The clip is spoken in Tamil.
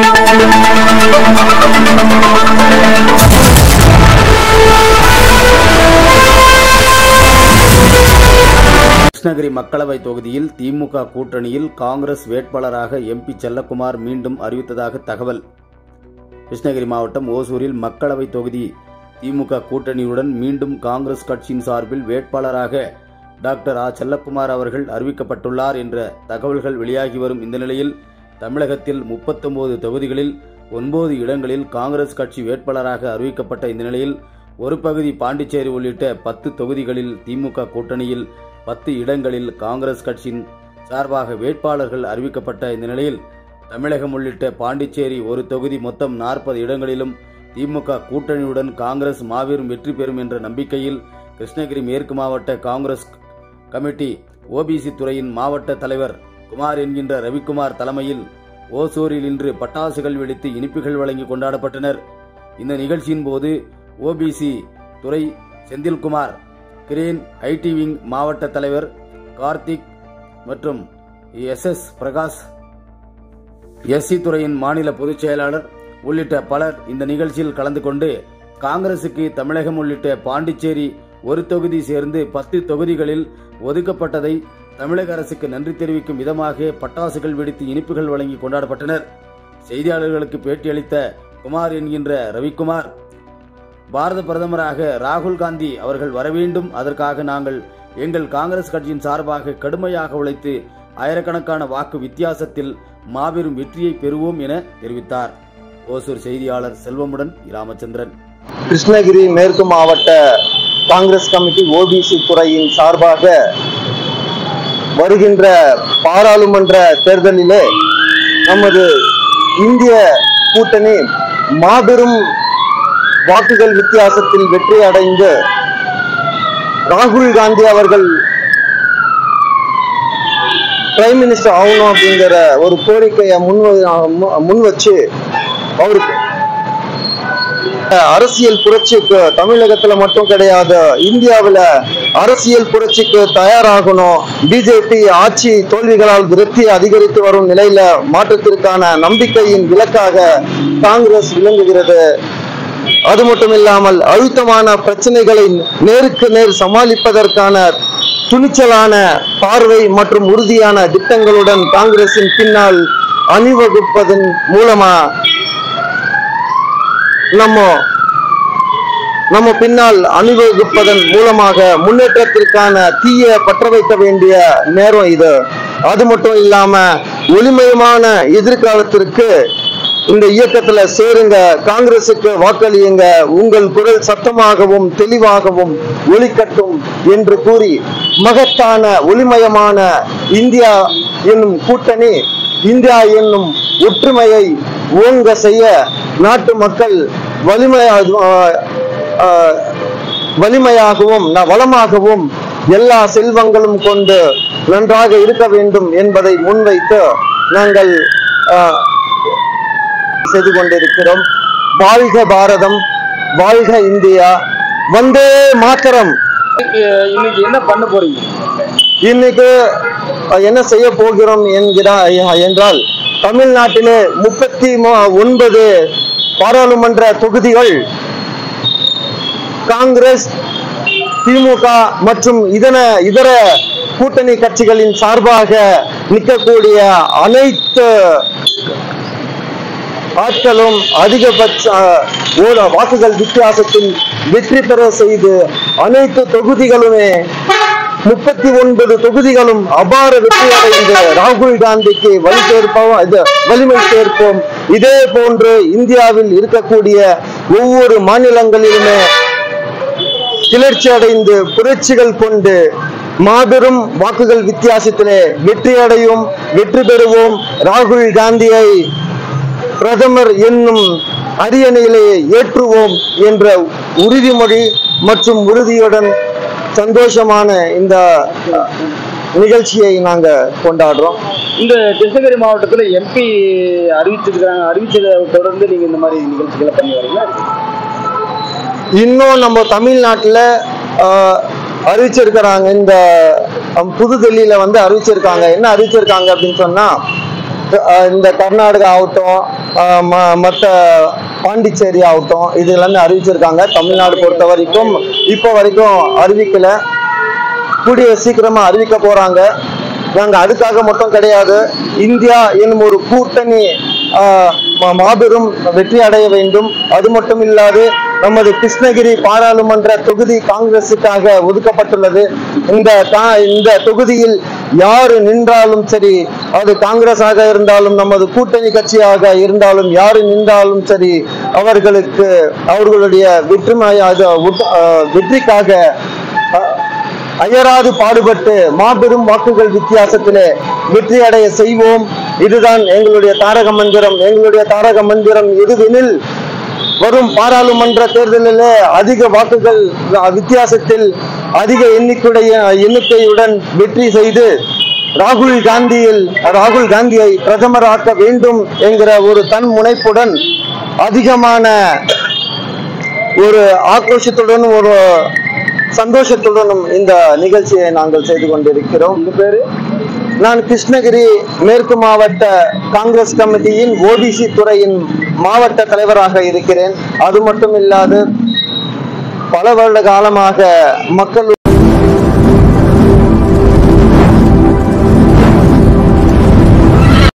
கிருஷ்ணகிரி மக்களவை தொகுதியில் திமுக கூட்டணியில் காங்கிரஸ் வேட்பாளராக எம்பி செல்லக்குமார் மீண்டும் அறிவித்ததாக தகவல் கிருஷ்ணகிரி மாவட்டம் ஓசூரில் மக்களவை தொகுதி திமுக கூட்டணியுடன் மீண்டும் காங்கிரஸ் கட்சியின் சார்பில் வேட்பாளராக டாக்டர் ஆ செல்லக்குமார் அவர்கள் அறிவிக்கப்பட்டுள்ளார் என்ற தகவல்கள் வெளியாகி வரும் இந்த நிலையில் தமிழகத்தில் முப்பத்தொன்பது தொகுதிகளில் ஒன்பது இடங்களில் காங்கிரஸ் கட்சி வேட்பாளராக அறிவிக்கப்பட்ட இந்த நிலையில் ஒரு பகுதி பாண்டிச்சேரி உள்ளிட்ட பத்து தொகுதிகளில் திமுக கூட்டணியில் பத்து இடங்களில் காங்கிரஸ் கட்சியின் சார்பாக வேட்பாளர்கள் அறிவிக்கப்பட்ட இந்த நிலையில் தமிழகம் உள்ளிட்ட பாண்டிச்சேரி ஒரு தொகுதி மொத்தம் நாற்பது இடங்களிலும் திமுக கூட்டணியுடன் காங்கிரஸ் மாபெரும் வெற்றி பெறும் என்ற நம்பிக்கையில் கிருஷ்ணகிரி மேற்கு மாவட்ட காங்கிரஸ் கமிட்டி ஓபிசி துறையின் மாவட்ட தலைவர் குமார் என்கின்ற ரவிக்குமார் தலைமையில் ஓசூரில் இன்று பட்டாசுகள் வெடித்து இனிப்புகள் வழங்கி கொண்டாடப்பட்டனர் இந்த நிகழ்ச்சியின் போது ஓபிசி துறை செந்தில்குமார் கிரேன் ஐடி விங் மாவட்ட தலைவர் கார்த்திக் மற்றும் எஸ் எஸ் பிரகாஷ் எஸ்சி துறையின் மாநில பொதுச் செயலாளர் உள்ளிட்ட பலர் இந்த நிகழ்ச்சியில் கலந்து கொண்டு காங்கிரசுக்கு தமிழகம் உள்ளிட்ட பாண்டிச்சேரி ஒரு தொகுதி சேர்ந்து பத்து தொகுதிகளில் ஒதுக்கப்பட்டதை தமிழக அரசுக்கு நன்றி தெரிவிக்கும் விதமாக பட்டாசுகள் வெடித்து இனிப்புகள் வழங்கி கொண்டாடப்பட்டனர் செய்தியாளர்களுக்கு பேட்டியளித்த குமார் என்கின்ற ரவிக்குமார் பாரத பிரதமராக ராகுல் காந்தி அவர்கள் வர வேண்டும் அதற்காக நாங்கள் எங்கள் காங்கிரஸ் கட்சியின் சார்பாக கடுமையாக உழைத்து ஆயிரக்கணக்கான வாக்கு வித்தியாசத்தில் மாபெரும் வெற்றியை பெறுவோம் என தெரிவித்தார் ஓசூர் செய்தியாளர் செல்வமுடன் ராமச்சந்திரன் கிருஷ்ணகிரி மேற்கு மாவட்ட காங்கிரஸ் கமிட்டி ஓபிசி துறையின் சார்பாக வருகின்ற பாராளுமன்ற தேர்தலிலே நமது இந்திய கூட்டணி மாபெரும் வாக்குகள் வித்தியாசத்தில் வெற்றி அடைந்து ராகுல் காந்தி அவர்கள் பிரைம் மினிஸ்டர் ஆகணும் அப்படிங்கிற ஒரு கோரிக்கையை முன் வ- முன் வச்சு அவருக்கு அரசியல் புரட்சிக்கு தமிழகத்துல மட்டும் கிடையாது இந்தியாவுல அரசியல் புரட்சிக்கு தயாராகணும் பிஜேபி ஆட்சி தோல்விகளால் விருத்தி அதிகரித்து வரும் நிலையில மாற்றத்திற்கான நம்பிக்கையின் விலக்காக காங்கிரஸ் விளங்குகிறது அது மட்டும் இல்லாமல் அழுத்தமான பிரச்சனைகளை நேருக்கு நேர் சமாளிப்பதற்கான துணிச்சலான பார்வை மற்றும் உறுதியான திட்டங்களுடன் காங்கிரசின் பின்னால் அணிவகுப்பதன் மூலமா நம்ம நம்ம பின்னால் அணிவகுப்பதன் மூலமாக முன்னேற்றத்திற்கான தீய பற்ற வைக்க வேண்டிய நேரம் இது அது மட்டும் இல்லாம ஒளிமயமான எதிர்காலத்திற்கு இந்த இயக்கத்துல சேருங்க காங்கிரசுக்கு வாக்களியுங்க உங்கள் குரல் சத்தமாகவும் தெளிவாகவும் ஒலிக்கட்டும் என்று கூறி மகத்தான ஒளிமயமான இந்தியா என்னும் கூட்டணி இந்தியா என்னும் ஒற்றுமையை ஓங்க செய்ய நாட்டு மக்கள் வலிமை ஆஹ், வலிமையாகவும் ந- வளமாகவும் எல்லா செல்வங்களும் கொண்டு நன்றாக இருக்க வேண்டும் என்பதை முன்வைத்து நாங்கள் ஆஹ், செய்து கொண்டிருக்கிறோம் வாழ்க பாரதம் வாழ்க இந்தியா வந்தே மாத்தரம் இன்னைக்கு என்ன பண்ண போறீங்க இன்னைக்கு அஹ், என்ன செய்ய போகிறோம் என்கிறா என்றால் தமிழ்நாட்டிலே முப்பத்தி ஒன்பது பாராளுமன்ற தொகுதிகள் காங்கிரஸ் திமுக மற்றும் இதர இதர கூட்டணி கட்சிகளின் சார்பாக நிற்கக்கூடிய அனைத்து ஆட்களும் அதிகபட்ச அஹ், ஓட வாக்குகள் வித்தியாசத்தில் வெற்றி பெற செய்து அனைத்து தொகுதிகளுமே முப்பத்தி ஒன்பது தொகுதிகளும் அபார வெற்றி அடைந்து ராகுல் காந்திக்கு வலி சேர்ப்போம் இது வலிமை சேர்ப்போம் இதே போன்று இந்தியாவில் இருக்கக்கூடிய ஒவ்வொரு மாநிலங்களிலுமே கிளர்ச்சி அடைந்து புரட்சிகள் கொண்டு மாபெரும் வாக்குகள் வித்தியாசத்திலே வெற்றி அடையும் வெற்றி பெறுவோம் ராகுல் காந்தியை பிரதமர் என்னும் அரியணையிலே ஏற்றுவோம் என்ற உறுதிமொழி மற்றும் உறுதியுடன் சந்தோஷமான இந்த அஹ், நிகழ்ச்சியை நாங்க கொண்டாடுறோம் இந்த கிருஷ்ணகிரி மாவட்டத்துல எம்பி அறிவிச்சிருக்காங்க அறிவிச்சதை தொடர்ந்து நீங்க இந்த மாதிரி நிகழ்ச்சிகளை பண்ணி வரீங்களா இன்னும் நம்ம தமிழ்நாட்டில் அறிவிச்சிருக்கிறாங்க இந்த அஹ், புதுடெல்லியில வந்து அறிவிச்சிருக்காங்க என்ன அறிவிச்சிருக்காங்க அப்படின்னு சொன்னா அஹ், இந்த கர்நாடகா ஆகட்டும் அஹ், ம- மற்ற பாண்டிச்சேரி ஆகட்டும் இது எல்லாமே அறிவிச்சிருக்காங்க தமிழ்நாடு பொறுத்த வரைக்கும் இப்போ வரைக்கும் அறிவிக்கல கூடிய சீக்கிரமா அறிவிக்க போறாங்க நாங்க அதுக்காக மட்டும் கிடையாது இந்தியா என்னும் ஒரு கூட்டணி ஆஹ், மா- மாபெரும் வெற்றி அடைய வேண்டும் அது மட்டும் இல்லாது நமது கிருஷ்ணகிரி பாராளுமன்ற தொகுதி காங்கிரசுக்காக ஒதுக்கப்பட்டுள்ளது இந்த கா- இந்த தொகுதியில் யாரு நின்றாலும் சரி அது காங்கிரஸாக இருந்தாலும் நமது கூட்டணி கட்சியாக இருந்தாலும் யாரு நின்றாலும் சரி அவர்களுக்கு அவர்களுடைய வெற்றுமை அது உட்- ஆஹ், வெற்றிக்காக ஆஹ், அயராது பாடுபட்டு மாபெரும் வாக்குகள் வித்தியாசத்திலே வெற்றி அடைய செய்வோம் இதுதான் எங்களுடைய தாரக மந்திரம் எங்களுடைய தாரக மந்திரம் எதுவெனில் வரும் பாராளுமன்ற தேர்தலிலே அதிக வாக்குகள் வித்தியாசத்தில் அதிக எண்ணிக்கையுடைய எண்ணிக்கையுடன் வெற்றி செய்து ராகுல் காந்தியில் ராகுல் காந்தியை பிரதமராக்க வேண்டும் என்கிற ஒரு தன் முனைப்புடன் அதிகமான ஒரு ஆக்ரோஷத்துடனும் ஒரு சந்தோஷத்துடனும் இந்த நிகழ்ச்சியை நாங்கள் செய்து கொண்டிருக்கிறோம் உங்க பேரு நான் கிருஷ்ணகிரி மேற்கு மாவட்ட காங்கிரஸ் கமிட்டியின் ஓபிசி துறையின் மாவட்ட தலைவராக இருக்கிறேன் அது மட்டும் இல்லாது பல வருட காலமாக மக்கள்